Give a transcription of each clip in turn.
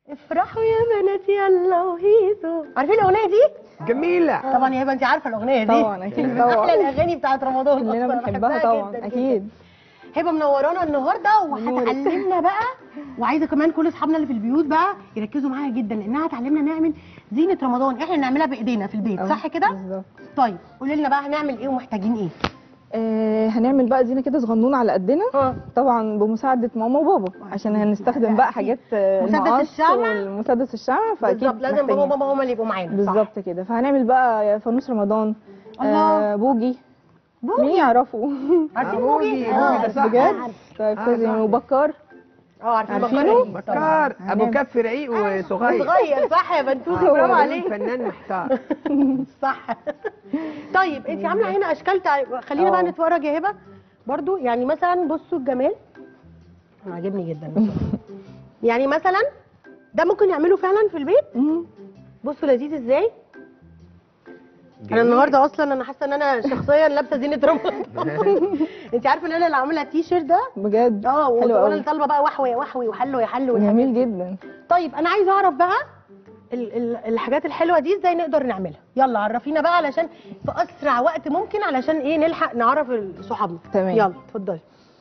افرحوا يا بنات يلا وهيصوا عارفين الاغنيه دي جميله طبعا يا هبه انت عارفه الاغنيه دي طبعا اكيد من طبعا احلى الاغاني بتاعت رمضان كلنا أصلاً. بنحبها بحبها طبعا جداً جداً. اكيد هبه منورانا النهارده وهتعلمنا بقى وعايزه كمان كل اصحابنا اللي في البيوت بقى يركزوا معاها جدا لانها هتعلمنا نعمل زينه رمضان احنا نعملها بايدينا في البيت آه، صح كده بالظبط طيب قولي لنا بقى هنعمل ايه ومحتاجين ايه آه هنعمل بقى زينه كده صغنونه على قدنا اه طبعا بمساعده ماما وبابا عشان هنستخدم بقى حاجات آه، مسدس المقص الشمع. والمسدس الشمع فاكيد بالظبط لازم بابا محتاجين. وماما هما اللي يبقوا معانا صح. بالظبط كده فهنعمل بقى فانوس رمضان الله. آه بوجي بوجي. مين يعرفه عارفين آه، بوجي بوجي، اه بوجي ده صح. بجد عارف. طيب آه، كويس صح. وبكار اه عارفين عارفينه؟ بكار بكار ابو هنعمل. كف رقيق وصغير صغير صح يا بنتوخي آه، برافو هو عليك فنان محتار صح طيب انت عامله هنا اشكال تع... خلينا بقى اه. نتفرج يا هبه برضو يعني مثلا بصوا الجمال انا عاجبني جدا يعني مثلا ده ممكن يعمله فعلا في البيت مم. بصوا لذيذ ازاي انا النهارده اصلا انا حاسه ان انا شخصيا لابسه زينه رمضان انت عارفه ان انا اللي عامله التي شيرت ده بجد اه حلو وانا قوي اللي طالبه بقى وحوي يا وحوي وحلو يا حلو والحاجات جميل دي. جدا طيب انا عايزه اعرف بقى ال ال الحاجات الحلوه دي ازاي نقدر نعملها يلا عرفينا بقى علشان في اسرع وقت ممكن علشان ايه نلحق نعرف صحابنا تمام. يلا اتفضلي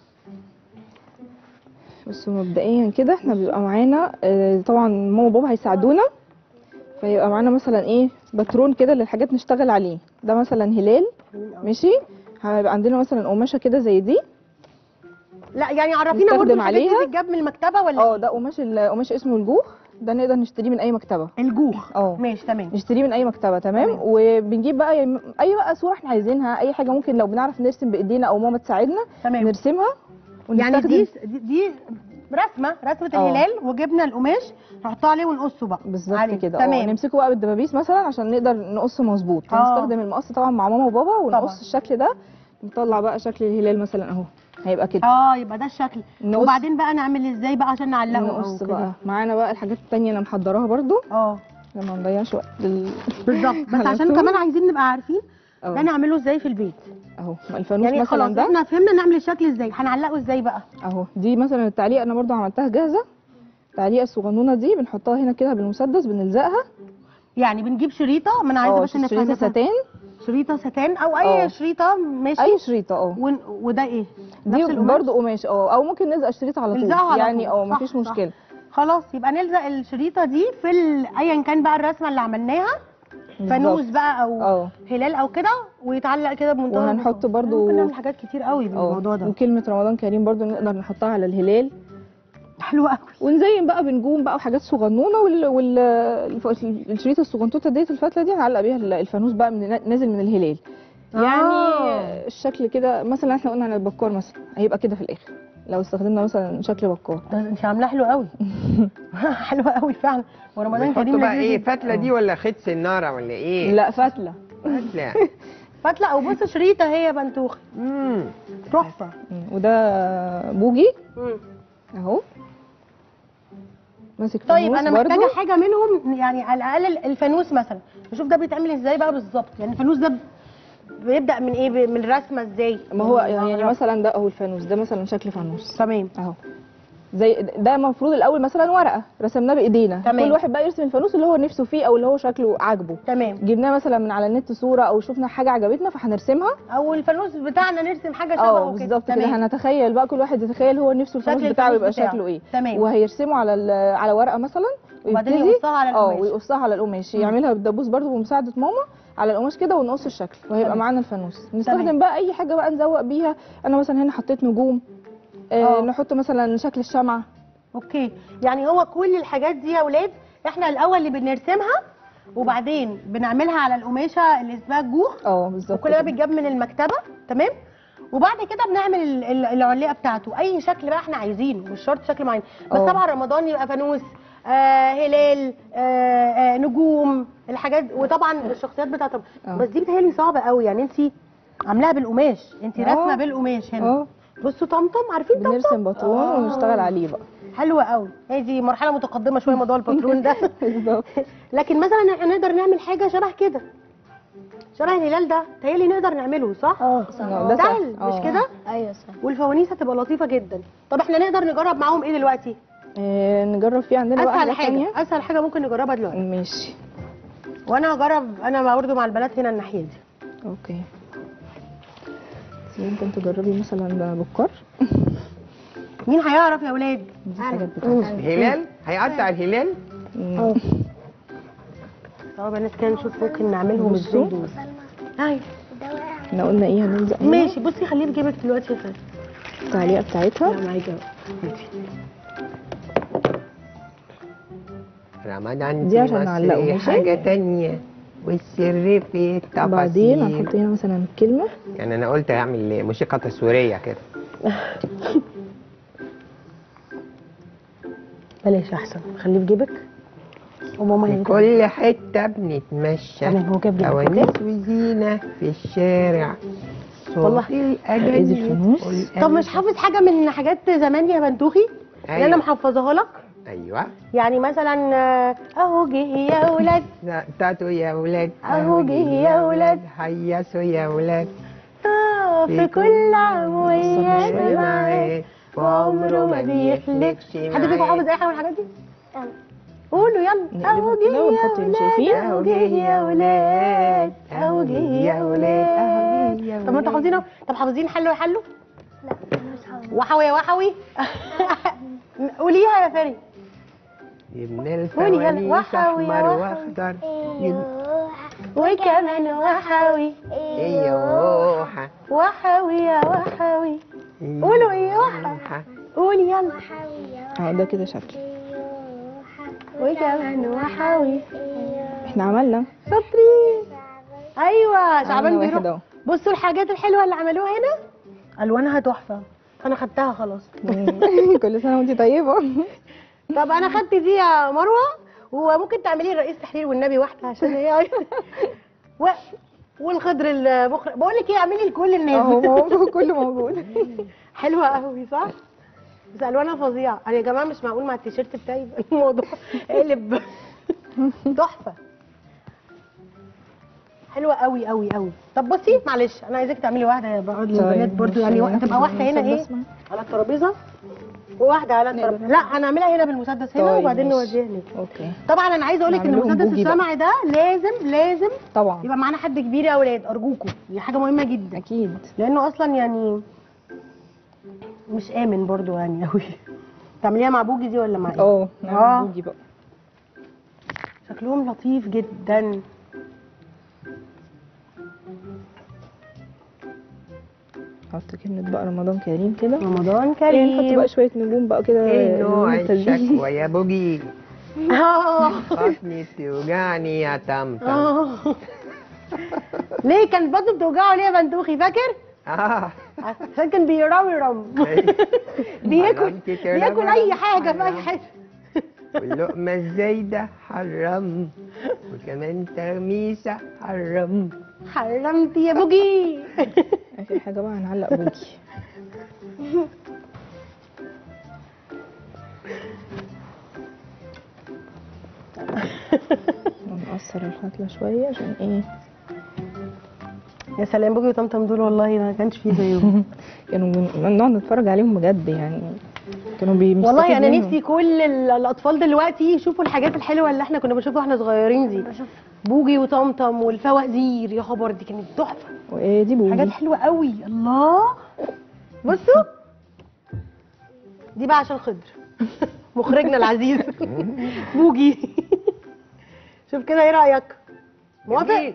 بس مبدئيا كده احنا بيبقى معانا آه، طبعا ماما وبابا هيساعدونا فيبقى معانا مثلا ايه باترون كده للحاجات نشتغل عليه ده مثلا هلال ماشي هيبقى عندنا مثلا قماشه كده زي دي لا يعني عرفينا برضه نستخدم الحاجات دي عليها؟ بتتجاب من المكتبه ولا اه إيه؟ ده قماش ال- قماش اسمه الجوخ ده نقدر نشتريه من اي مكتبه الجوخ اه. ماشي تمام نشتريه من اي مكتبه تمام تمام. وبنجيب بقى يم- اي بقى صوره احنا عايزينها اي حاجه ممكن لو بنعرف نرسم بايدينا او ماما تساعدنا تمام نرسمها يعني ونستخدم- دي دي, دي رسمه رسمه اه. الهلال وجبنا القماش نحطها عليه ونقصه بقى بالظبط عليه. كده اه تمام نمسكه بقى بالدبابيس مثلا عشان نقدر نقص مظبوط اه. ونستخدم المقص طبعا مع ماما وبابا ونقص طبعا. الشكل ده نطلع بقى شكل الهلال مثلا اهو هيبقى كده اه يبقى ده الشكل نقص. وبعدين بقى نعمل ازاي بقى عشان نعلقه أو نقص كده؟ بقى معانا بقى الحاجات التانية انا محضراها برضو اه لما ما نضيعش وقت لل... بالظبط بس على عشان طول. كمان عايزين نبقى عارفين ده اه نعمله ازاي في البيت اهو الفانوس يعني مثلا خلاص ده احنا فهمنا نعمل الشكل ازاي هنعلقه ازاي بقى اهو دي مثلا التعليقه انا برضو عملتها جاهزه التعليقه الصغنونه دي بنحطها هنا كده بالمسدس بنلزقها يعني بنجيب شريطه ما انا عايزه اه بس شريطه نفهم ستان شريطه ستان او اي اه. شريطه ماشي اي شريطه اه ون... وده ايه دي نفس القماش؟ برضو قماش اه او ممكن نلزق الشريط على طول نلزقه على يعني طول. اه صح، مفيش صح. مشكله خلاص يبقى نلزق الشريطه دي في ال... ايا كان بقى الرسمه اللي عملناها فانوس بالظبط. بقى او اه هلال او كده ويتعلق كده بمنتهى وهنحط البساطة. برضو- ممكن نعمل حاجات كتير قوي اه بالموضوع ده وكلمه رمضان كريم برضو نقدر نحطها على الهلال حلو قوي ونزين بقى بنجوم بقى وحاجات صغنونه وال... وال... الف- الشريطه الصغنطوطه ديت الفتله دي هنعلق بيها الفانوس بقى من... نازل من الهلال يعني آه. الشكل كده مثلا احنا قلنا عن البكار مثلا هيبقى كده في الاخر لو استخدمنا مثلا شكل بكار ده انت عاملاه حلو قوي حلو قوي فعلا ورمضان بيحطوا كريم بقى لذيذ ايه جدا. فتله دي ولا خيط سناره ولا ايه لا فتله فتله فتله او بص شريطه هي بنتوخ امم تحفه مم. وده بوجي مم. اهو ماسك طيب فانوس انا برضو. محتاجه حاجه منهم يعني على الاقل الفانوس مثلا نشوف ده بيتعمل ازاي بقى بالظبط يعني الفانوس ده بيبدا من ايه ب- من الرسمه ازاي ما هو يعني أعرف. مثلا ده اهو الفانوس ده مثلا شكل فانوس تمام اهو زي ده المفروض الاول مثلا ورقه رسمناه بايدينا تمام. كل واحد بقى يرسم الفانوس اللي هو نفسه فيه او اللي هو شكله عاجبه تمام جبناه مثلا من على النت صوره او شفنا حاجه عجبتنا فهنرسمها او الفانوس بتاعنا نرسم حاجه اه شبهه كده بالظبط كده تمام. هنتخيل بقى كل واحد يتخيل هو نفسه الفانوس شكل بتاعه الفانوس يبقى بتاعه. شكله ايه تمام. وهيرسمه على ال- على ورقه مثلا وبعدين ويبتدي- يقصها على اه القماش. ويقصها على القماش مم. يعملها بالدبوس برضو بمساعده ماما على القماش كده ونقص الشكل وهيبقى تمام. معانا الفانوس تمام. نستخدم بقى اي حاجه بقى نزوق بيها انا مثلا هنا حطيت نجوم اه. آه نحط مثلا شكل الشمعه اوكي يعني هو كل الحاجات دي يا اولاد احنا الاول اللي بنرسمها وبعدين بنعملها على القماشه اللي اسمها الجوخ اه بالظبط وكل ده كده. بيتجاب من المكتبه تمام وبعد كده بنعمل ال- ال- العلقه بتاعته اي شكل بقى احنا عايزينه مش شرط شكل معين بس اه. طبعا رمضان يبقى فانوس آه هلال آه آه نجوم الحاجات وطبعا الشخصيات بتاعت رمضان. اه. بس دي بتهيألي صعبه قوي يعني انت عاملاها بالقماش انت اه. راسمه بالقماش هنا اه بصوا طمطم عارفين طمطم بنرسم باترون آه. ونشتغل عليه بقى حلوه قوي هي دي مرحله متقدمه شويه موضوع الباترون ده بالظبط لكن مثلا احنا نقدر نعمل حاجه شبه كده شبه الهلال ده تهيألي نقدر نعمله صح؟ اه ده سهل سهل. مش اه. كده؟ ايوه صح والفوانيس هتبقى لطيفه جدا طب احنا نقدر نجرب معاهم ايه دلوقتي؟ آه نجرب فيه عندنا بقى اسهل حاجات تانية حاجه اسهل حاجه ممكن نجربها دلوقتي ماشي وانا هجرب انا برضه مع البنات هنا الناحيه دي اوكي بس ممكن تجربي مثلا بكر مين هيعرف يا ولاد دي حاجات بتاعتي هلال هيقطع الهلال مم. طب بنات كده نشوف ممكن نعملهم ازاي بصوا. دول ايوه احنا قلنا ايه هنلزق هنا ماشي بصي خليه في جيبك دلوقتي يا فندم التعليقه بتاعتها لا معاكي اهو رمضان دي في عشان مصر نعلقه، ماشي؟ حاجة تانية والسر في التفاصيل بعدين هنحط هنا مثلا الكلمه يعني انا قلت اعمل موسيقى تصويرية كده بلاش احسن خليه في جيبك وماما في هي كل حتة بنتمشى تمام، هو جاب لي فوانيس وزينة في الشارع والله. صوت الأغاني إيدي الفانوس. طب مش حافظ حاجه من حاجات زمان يا بنتوخي اللي انا أيوة. محفظاها لك أيوة يعني مثلا آه، اهو جه يا ولاد تاتوا يا ولاد أهو جه يا ولاد. هيسوا يا ولاد آه، في كل عام ويانا شوية معاه وعمره ما بيخلفش حد فيكم حافظ اي حاجه من الحاجات دي؟ قولوا يلا اهو نقلبها كده جه ونحط يا اللي ولاد شايفين. اهو جه يا ولاد اهو جه يا ولاد طب ما انتوا حافظين اهو طب حافظين حلو يا حلو؟ وحوي يا وحوي قوليها يا فري ابن قولي يلا. الفوانيس وحوي يا أحمر وحوي. وأخضر وكمان وحوي أيوه وحوي يا وحوي قولوا ايوه قولي يلا اه ده كده شكل وكمان وحوي احنا عملنا شاطرين ايوه شعبان عملنا واحد بيروح اهو بصوا الحاجات الحلوه اللي عملوها هنا الوانها تحفه انا خدتها خلاص مم. كل سنه وانت طيبه طب انا خدت دي يا مروه وممكن تعملي الرئيس تحرير والنبي واحده عشان هي و... والخضر المخرج بقول لك ايه اعملي لكل الناس اهو موجود كله موجود حلوه قوي صح بس الوانها فظيعه انا يا جماعه مش معقول مع التيشيرت بتاعي يبقى الموضوع قلب تحفه حلوه قوي قوي قوي طب بصي معلش انا عايزاك تعملي واحده يا بقعد للبنات برضو يعني وا- تبقى واحده هنا ايه على الترابيزه وواحده على الترابيزه لا انا اعملها هنا بالمسدس هنا طيب، وبعدين ماشي. نوديها هناك اوكي طبعا انا عايزه اقول لك ان نعمل لهم المسدس بوجي بقى. الشمعي ده لازم لازم طبعا يبقى معانا حد كبير يا اولاد ارجوكم دي حاجه مهمه جدا اكيد لانه اصلا يعني مش امن برضو يعني قوي تعمليها مع بوجي دي ولا مع ايه اه آه. نعمل بوجي بقى شكلهم لطيف جدا نحط كلمه بقى رمضان كريم كده رمضان ايه نحط كريم بقى شويه نجوم بقى كده ايه نوع تزيين. الشكوى يا بوجي اه بطني توجعني يا طمطم اه ليه كان بطنه بتوجعه ليه يا بنتوخي فاكر؟ اه عشان كان بيرمرم بياكل حرمتي ترمرم. بياكل اي حاجه في اي حرام. حاجه واللقمة الزايدة حرم وكمان تغميسة حرم حرمت يا بوجي اخر حاجه بقى هنعلق بوجي ونقصر الفتله شويه عشان ايه يا سلام بوجي وطمطم دول والله ما كانش فيه زيهم كانوا بن- نقعد نتفرج عليهم بجد يعني كانوا بي والله انا بنستفيد نفسي كل ال- الاطفال دلوقتي يشوفوا الحاجات الحلوه اللي احنا كنا بنشوفها واحنا صغيرين دي بوجي وطمطم والفوازير يا خبر دي كانت تحفه منهم. وايه دي بوجي حاجات حلوه قوي الله بصوا دي بقى عشان خضر مخرجنا العزيز بوجي شوف كده ايه رايك موافق جميل.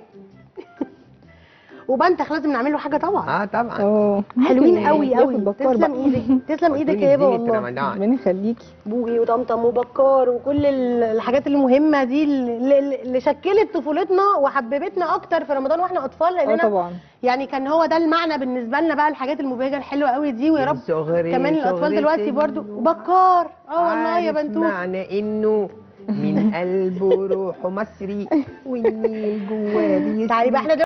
وبنتخ لازم نعمل له حاجه طبعا اه طبعا اه حلوين ممكن قوي ياخد قوي بكار تسلم بقى. ايدك تسلم ايدك يا هبه ودوني زينة والله رمضان ربنا يخليكي بوجي وطمطم وبكار وكل ال- الحاجات المهمه دي اللي, اللي شكلت طفولتنا وحببتنا اكتر في رمضان واحنا اطفال اه لاننا طبعا يعني كان هو ده المعنى بالنسبه لنا بقى الحاجات المبهجه الحلوه قوي دي ويا رب صغري كمان الاطفال صغري دلوقتي سن برضو وبكار اه والله يا عارف بنتوخ معنى انه من قلبه روحه مصري والنيل جواه تعالي بقى احنا